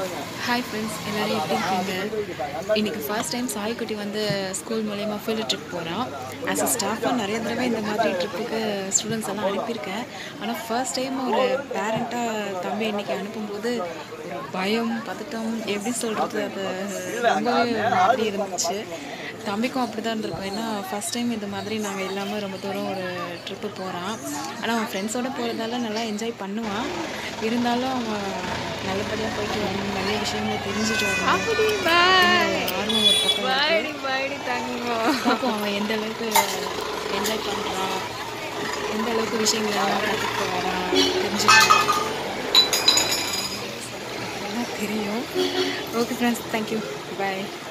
Hi friends எல்லோரும் எப்படி இருக்கீங்க இன்றைக்கி ஃபர்ஸ்ட் டைம் சாய்க்குட்டி வந்து ஸ்கூல் மூலயமா ஃபீல்டு ட்ரிப் போகிறான் ஆஸ் அ ஸ்டாஃபாக நிறைய தடவை இந்த மாதிரி ட்ரிப்புக்கு ஸ்டூடெண்ட்ஸ் எல்லாம் அனுப்பியிருக்கேன் ஆனால் ஃபர்ஸ்ட் டைம் ஒரு பேரண்ட்டாக தம்பி இன்றைக்கி அனுப்பும்போது ஒரு பயம் பதட்டம் எப்படி சொல்கிறது அது ரொம்பவே ஒரு மாதிரி இருந்துச்சு தம்பிக்கும் அப்படி தான் இருந்திருக்கும் ஏன்னா ஃபஸ்ட் டைம் இந்த மாதிரி நாங்கள் இல்லாமல் ரொம்ப தூரம் ஒரு ட்ரிப்பு போகிறான் ஆனால் அவன் ஃப்ரெண்ட்ஸோடு போகிறதால நல்லா என்ஜாய் பண்ணுவான் இருந்தாலும் அவன் நல்லபடியாக போயிட்டு வரணும் நிறைய விஷயங்களை தெரிஞ்சுட்டு வரணும் ஆர்வம் ஒரு பக்கம் இருக்கு. பார்ப்போம் அவன் எந்த அளவுக்கு என்ஜாய் பண்ணுறான் எந்த அளவுக்கு விஷயங்களை எல்லாம் கற்றுக்க வரான் தெரிஞ்சுக்கிறான் தெரியும் ஓகே ஃப்ரெண்ட்ஸ் தேங்க்யூ பாய்